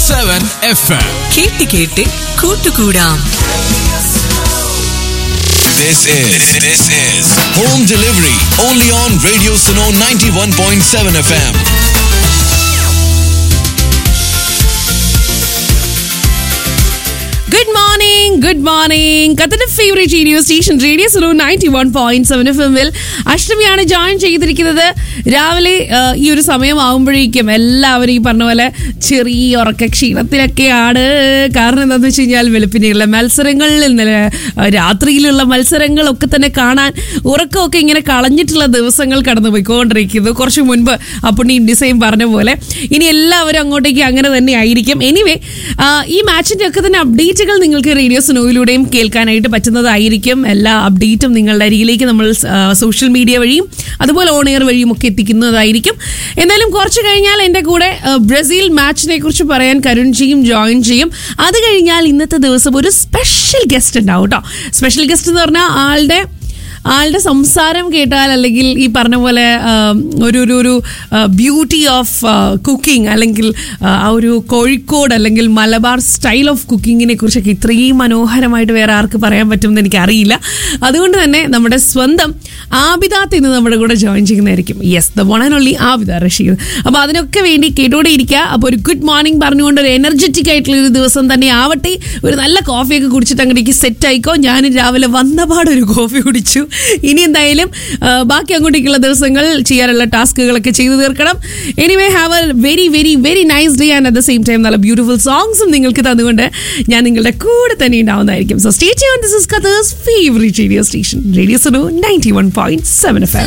101.7 FM. കേട്ട് കേട്ട് കൂട്ടുകൂടാം This is this is home delivery only on Radio Suno 91.7 FM. Good morning good morning കത്തിന്റെ favourite radio station radio Suno ninety one point seven F എമ്മിൽ അഷ്ടമിയാണ് join ചെയ്തിരിക്കുന്നത് രാവിലെ ആ, ഈ ഒരു സമയമാകുമ്പോഴേക്കും എല്ലാവരും ഈ പറഞ്ഞ പോലെ ചെറിയ ഉറക്ക ക്ഷീണത്തിലൊക്കെയാണ് കാരണം എന്താണെന്ന് വെച്ച് കഴിഞ്ഞാൽ വെളുപ്പിനെയുള്ള മത്സരങ്ങളിൽ ഇന്നലെ ആ, രാത്രിയിലുള്ള മത്സരങ്ങളൊക്കെ തന്നെ കാണാൻ ഉറക്കമൊക്കെ ഇങ്ങനെ കളഞ്ഞിട്ടുള്ള ദിവസങ്ങൾ കടന്നു പോയിക്കൊണ്ടിരിക്കുന്നു കുറച്ച് മുൻപ് അപ്പുണ്ണി ഡിസൈൻ പറഞ്ഞ പോലെ ഇനി എല്ലാവരും അങ്ങോട്ടേക്ക് അങ്ങനെ തന്നെ ആയിരിക്കും എനിവേ ഈ മാച്ചിന്റെ ഒക്കെ തന്നെ അപ്ഡേറ്റുകൾ നിങ്ങൾക്ക് റേഡിയോ സ്നോയിലൂടെയും കേൾക്കാനായിട്ട് പറ്റുന്നതായിരിക്കും എല്ലാ അപ്ഡേറ്റും നിങ്ങളുടെ അരികിലേക്ക് നമ്മൾ സോഷ്യൽ മീഡിയ വഴിയും അതുപോലെ ഓൺ എയർ വഴിയും ഒക്കെ എത്തിക്കുന്നതായിരിക്കും എന്തായാലും കുറച്ച് കഴിഞ്ഞാൽ എൻ്റെ കൂടെ ആ, ബ്രസീൽ മാച്ചിനെ കുറിച്ച് പറയാൻ കരുൺജിയും ജോയിൻ ചെയ്യും അത് കഴിഞ്ഞാൽ ഇന്നത്തെ ദിവസം ഒരു സ്പെഷ്യൽ ഗസ്റ്റ് ഉണ്ടാവും കേട്ടോ സ്പെഷ്യൽ ഗസ്റ്റ് എന്ന് പറഞ്ഞാൽ ആളുടെ ആളുടെ സംസാരം കേട്ടാൽ അല്ലെങ്കിൽ ഈ പറഞ്ഞ പോലെ ആ, ഒരു ഒരു ഒരു ബ്യൂട്ടി ഓഫ് കുക്കിംഗ് അല്ലെങ്കിൽ ആ, ആ ഒരു കോഴിക്കോട് അല്ലെങ്കിൽ മലബാർ സ്റ്റൈൽ ഓഫ് കുക്കിങ്ങിനെ കുറിച്ചൊക്കെ ഇത്രയും മനോഹരമായിട്ട് വേറെ ആർക്ക് പറയാൻ പറ്റുമെന്ന് എനിക്കറിയില്ല അതുകൊണ്ട് തന്നെ നമ്മുടെ സ്വന്തം ആബിദാത്ത് ഇന്ന് നമ്മുടെ കൂടെ ജോയിൻ ചെയ്യുന്നതായിരിക്കും yes the one and only Abida Rasheed അപ്പോൾ അതിനൊക്കെ വേണ്ടി കേട്ടോടെ ഇരിക്കുക അപ്പോൾ ഒരു ഗുഡ് മോർണിംഗ് പറഞ്ഞുകൊണ്ട് ഒരു എനർജറ്റിക് ആയിട്ടുള്ള ഒരു ദിവസം തന്നെ ആവട്ടെ ഒരു നല്ല കോഫിയൊക്കെ കുടിച്ചിട്ട് അങ്ങോട്ടേക്ക് സെറ്റ് ആയിക്കോ ഞാൻ രാവിലെ വന്നപാട് ഒരു കോഫി കുടിച്ചു ഇനി എന്തായാലും ആ, ബാക്കി അങ്ങോട്ടേക്കുള്ള ദിവസങ്ങൾ ചെയ്യാനുള്ള ടാസ്കുകളൊക്കെ ചെയ്തു തീർക്കണം anyway have a very very very nice day and at the same time നല്ല ബ്യൂട്ടിഫുൾ സോങ്സും നിങ്ങൾക്ക് തന്നുകൊണ്ട് ഞാൻ നിങ്ങളുടെ കൂടെ തന്നെ ഉണ്ടാവുന്നതായിരിക്കും so stay tune this is കഥേഴ്സ് favourite radio station radio Suno ninety one point seven F M